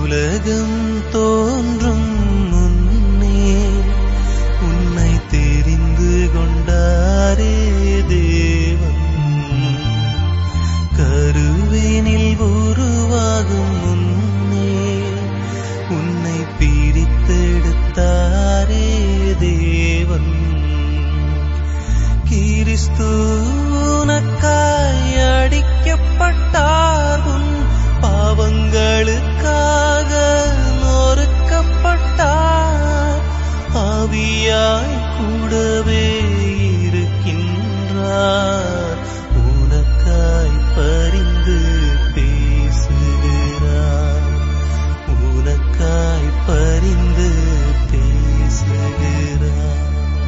உலகம் தோன்றும் முன்னே உன்னை தெரிந்து கொண்டாரே தேவன் கருவினில் உருவாகும் முன்னே உன்னை பிரித்தெடுத்தாரே தேவன் கிறிஸ்து உனக்காய் அடிக்கப்பட்டார் உன் பாவங்களுக்காக நொறுக்கப்பட்டார் ஆவியாய் கூடவே இருக்கின்றார் உனக்காய் பரிந்து பேசுகிறார் உனக்காய் பரிந்து பேசுகிறார்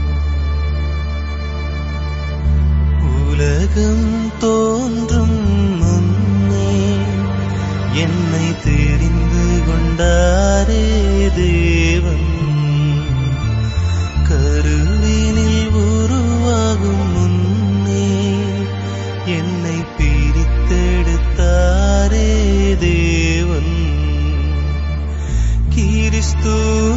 உலகம் தோன்றும் முன்னே என்னை தெரிந்து கொண்டாரே தேவன் கருவினில் உருவாகும் முன்னே என்னை பிரித்தெடுத்தாரே தேவன் கிறிஸ்து